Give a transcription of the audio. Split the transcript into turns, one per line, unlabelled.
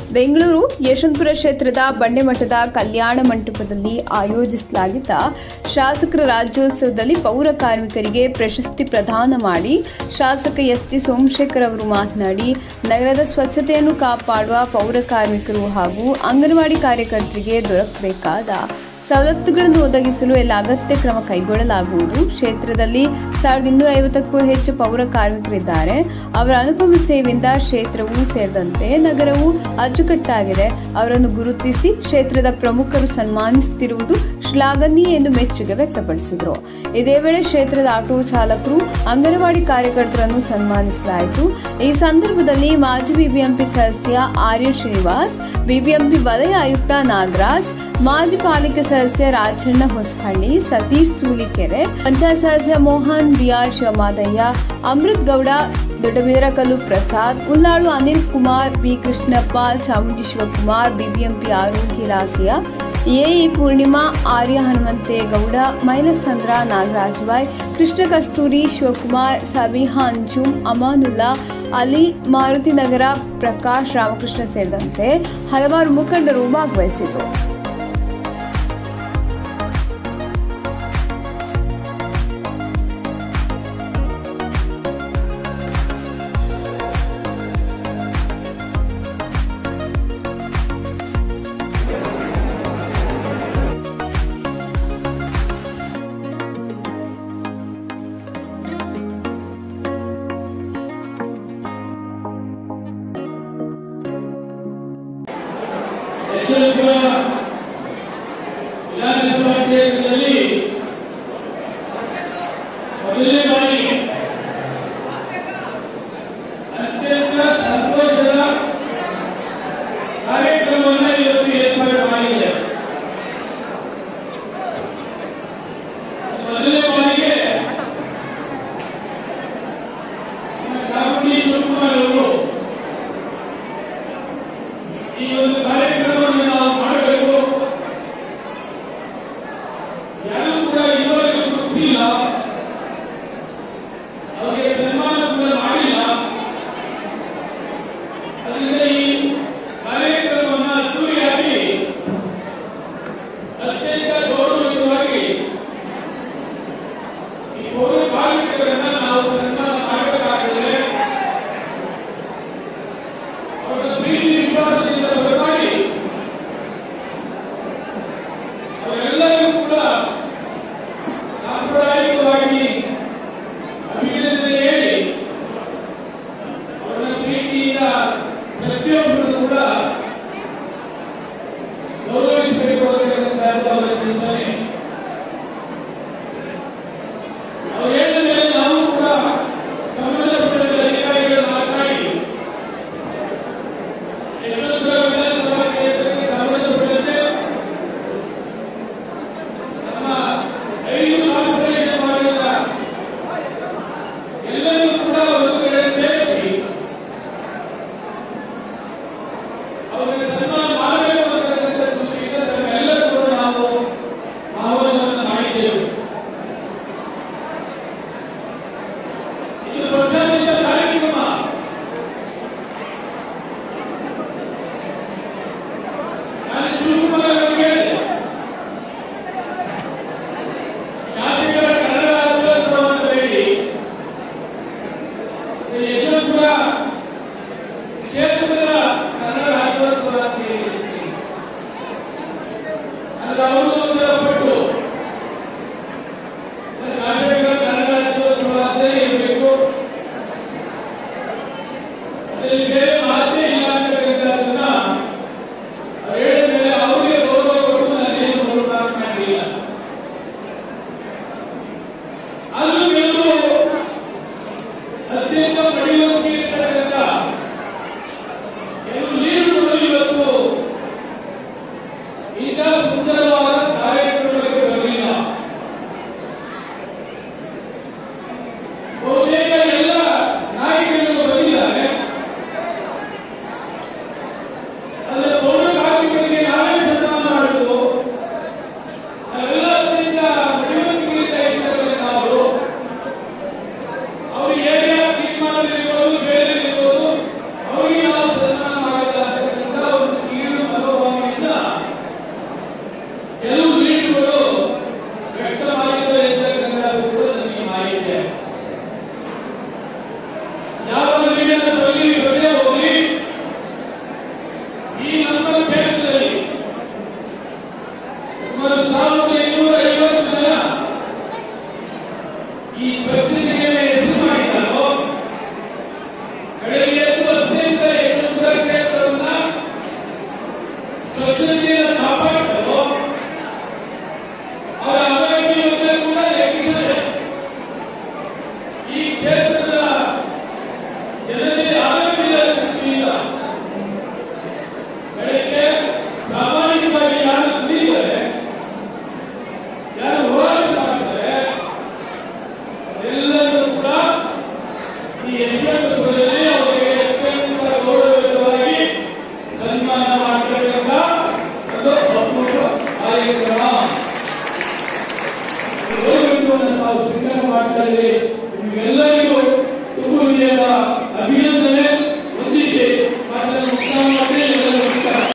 ಬೆಂಗಳೂರು ಯಶವಂತಪುರ ಕ್ಷೇತ್ರದ ಬಂಡೆಮಠದ ಕಲ್ಯಾಣ ಮಂಟಪದಲ್ಲಿ ಆಯೋಜಿಸಲಾಗಿದ್ದ ಶಾಸಕರ ರಾಜ್ಯೋತ್ಸವದಲ್ಲಿ ಪೌರ ಕಾರ್ಮಿಕರಿಗೆ ಪ್ರಶಸ್ತಿ ಪ್ರದಾನ ಮಾಡಿ ಶಾಸಕ ಎಸ್ ಟಿ ಸೋಮಶೇಖರ್ ಅವರು ಮಾತನಾಡಿ ನಗರದ ಸ್ವಚ್ಛತೆಯನ್ನು ಕಾಪಾಡುವ ಪೌರ ಕಾರ್ಮಿಕರು ಹಾಗೂ ಅಂಗನವಾಡಿ ಕಾರ್ಯಕರ್ತರಿಗೆ ದೊರಕಬೇಕಾದ ಸವಲತ್ತುಗಳನ್ನು ಒದಗಿಸಲು ಎಲ್ಲ ಅಗತ್ಯ ಕ್ರಮ ಕೈಗೊಳ್ಳಲಾಗುವುದು ಕ್ಷೇತ್ರದಲ್ಲಿ ಸಾವಿರದ ಇನ್ನೂರ ಐವತ್ತಕ್ಕೂ ಹೆಚ್ಚು ಪೌರ ಕಾರ್ಮಿಕರಿದ್ದಾರೆ ಅವರ ಅನುಪಮ ಸೇವೆಯಿಂದ ಕ್ಷೇತ್ರವೂ ಸೇರಿದಂತೆ ನಗರವು ಅಚ್ಚುಕಟ್ಟಾಗಿದೆ ಅವರನ್ನು ಗುರುತಿಸಿ ಕ್ಷೇತ್ರದ ಪ್ರಮುಖರು ಸನ್ಮಾನಿಸುತ್ತಿರುವುದು ಶ್ಲಾಘನೀಯ ಎಂದು ಮೆಚ್ಚುಗೆ ವ್ಯಕ್ತಪಡಿಸಿದರು ಇದೇ ವೇಳೆ ಕ್ಷೇತ್ರದ ಆಟೋ ಚಾಲಕರು ಅಂಗನವಾಡಿ ಕಾರ್ಯಕರ್ತರನ್ನು ಸನ್ಮಾನಿಸಲಾಯಿತು ಈ ಸಂದರ್ಭದಲ್ಲಿ ಮಾಜಿ ಬಿಬಿಎಂಪಿ ಸದಸ್ಯ ಆರ್ಯ ಶ್ರೀನಿವಾಸ್ ಬಿಬಿಎಂಪಿ ವಲಯ ಆಯುಕ್ತ ನಾಗರಾಜ್ ಮಾಜಿ ಪಾಲಿಕೆ ಸದಸ್ಯ ರಾಜಣ್ಣ ಹೊಸಹಳ್ಳಿ ಸತೀಶ್ ಸೂಲಿಕೆರೆ ಪಂಚಾಯತ್ ಸದಸ್ಯ Mohan BR Shivamadaiah Amruth Gowda Doddabidarakallu Prasad Ullalu Anil Kumar B Krishnappa Chamundi Shivakumar BBMP ಆರೋಗ್ಯ ಇಲಾಖೆಯ ಎಇ ಪೂರ್ಣಿಮಾ ಆರ್ಯ ಹನುಮಂತೇಗೌಡ ಮೈಲಸಂದ್ರ ನಾಗರಾಜ್ ಬಾಯ್ ಕೃಷ್ಣ ಕಸ್ತೂರಿ ಶಿವಕುಮಾರ್ ಸಬಿಹಾ ಅಂಜುಮ್ ಅಮಾನುಲ್ಲಾ ಅಲಿ ಮಾರುತಿ ನಗರ ಪ್ರಕಾಶ್ ರಾಮಕೃಷ್ಣ ಸೇರಿದಂತೆ ಹಲವಾರು ಮುಖಂಡರು ಭಾಗವಹಿಸಿದರು
ಯಶವಂತಪುರ ವಿಧಾನಸಭಾ ಕ್ಷೇತ್ರದಲ್ಲಿ ಮೊದಲನೇ ಬಾರಿ ಅತ್ಯಂತ ಸಂತೋಷದ ಕಾರ್ಯಕ್ರಮವನ್ನು ಇವತ್ತು ಏರ್ಪಾಡು ಮಾಡಿದೆ ಮೊದಲನೇ ಬಾರಿಗೆ ನಮ್ಮ ಚಾಮುಂಡಿ ಶಿವಕುಮಾರ್ ಅವರು ಈ ಒಂದು ಕಾರ್ಯಕ್ರಮವನ್ನು ನಾವು ಮಾಡಬೇಕು ಯಾರು ಕೂಡ ಇದುವರೆಗೂ ಗುರುತಿಲ್ಲ ಅವರಿಗೆ ಸನ್ಮಾನ ಕೂಡ ಮಾಡಿಲ್ಲ ಅದರಿಂದ ಈ ಕಾರ್ಯಕ್ರಮವನ್ನು ಅದ್ದೂರಿಯಾಗಿ ಅತ್ಯಂತ ಗೌರವಯುತವಾಗಿ ಈ ಪೌರ ಕಾರ್ಮಿಕರನ್ನ ನಾವು ಸನ್ಮಾನ ಮಾಡಬೇಕಾಗಿದೆ ಅವರ ಪ್ರೀತಿ ವಿಶ್ವಾಸದಿಂದ ಬರಮಾಡಿ ಅವರೆಲ್ಲರೂ ಕೂಡ ಸಾಂಪ್ರದಾಯಿಕವಾಗಿ ಅಭಿನಂದನೆ ಹೇಳಿ ಅವರ ಪ್ರೀತಿಯಿಂದ ಪ್ರತಿಯೊಬ್ಬರು ಕೂಡ ಗೌರವಿಸಬೇಕು ಅಂತಕ್ಕಂಥದ್ದು ಅವರ ಚಿಂತನೆ ಅವರು ಹೇಳಿದ ಮೇಲೆ ನಾವು ಕೂಡ ಸಂಬಂಧಪಟ್ಟ ಅಧಿಕಾರಿಗಳು ಮಾತನಾಡಿ ಯಶವಂತಪುರ ವಿಧಾನಸಭಾ ಕ್ಷೇತ್ರಕ್ಕೆ ಸಂಬಂಧಪಟ್ಟಂತೆ ನಮ್ಮ ಐದು ಕಾರ್ಪೊರೇಷನ್ ಮಾಡಿದ ಎಲ್ಲರೂ ಕೂಡ ಒಂದು ಕಡೆ ಸೇರಿಸಿ ಅವರಿಗೆ ಸನ್ಮಾನ ಮಾಡಬೇಕು ಅಂತಕ್ಕಂಥ ದೃಷ್ಟಿಯಿಂದ ನಮ್ಮೆಲ್ಲರೂ ಕೂಡ ನಾವು ಆಹ್ವಾನವನ್ನು ಮಾಡಿದ್ದೆವು ಇದು ಪ್ರಜಾಹಿತ ಕಾರ್ಯಕ್ರಮ ನಾನು ಶಿವಕುಮಾರ್ ಅವರಿಗೆ ಹೇಳಿದೆ. ಶಾಸಕರ ಕನ್ನಡ ರಾಜ್ಯೋತ್ಸವವನ್ನು ಬೇಡಿ ಇದು ಯಶವಂತಪುರ ಕ್ಷೇತ್ರದ ಕನ್ನಡ ರಾಜ್ಯೋತ್ಸವ ಅಂತ ಈ ನಮ್ಮ ಕ್ಷೇತ್ರದಲ್ಲಿ ಸುಮಾರು ಸಾವಿರದ ಇನ್ನೂರ ಐವತ್ತು ಜನ ಈ ಸ್ವಚ್ಛತೆಗೆ ಹೆಸರು ಮಾಡಿದ್ದಾರೋ ಬೆಳಗ್ಗೆ ಎದ್ದು ಅತ್ಯಂತ ಯಶವಂತ ಕ್ಷೇತ್ರವನ್ನ ಸ್ವಚ್ಛತೆಯನ್ನು ಕಾಪಾಡಲು ಅವರ ಆರೋಗ್ಯವನ್ನು ಕೂಡ ಲೆಕ್ಕಿಸದೆ ಈ ಕ್ಷೇತ್ರದ ಜನರಿಗೆ ಆರೋಗ್ಯದ ದೃಷ್ಟಿಯಿಂದ ಬೆಳಗ್ಗೆ ಪ್ರಾಮಾಣಿಕವಾಗಿ ಯಾರು ದುಡಿದರೆ ಯಾರು ಹೋರಾಟ ಮಾಡ್ತಾರೆ ಎಲ್ಲರೂ ಕೂಡ ಈ ಯಶವಂತಪುರದಲ್ಲಿ ಅವರಿಗೆ ಅತ್ಯಂತ ಗೌರವಯುತವಾಗಿ ಸನ್ಮಾನ ಮಾಡತಕ್ಕಂಥ ಒಂದು ಅಪೂರ್ವ ಕಾರ್ಯಕ್ರಮ ಈ ಗೌರವವನ್ನು ನಾವು ಸ್ವೀಕಾರ ಮಾಡ್ತಾ ಇದ್ದೀವಿ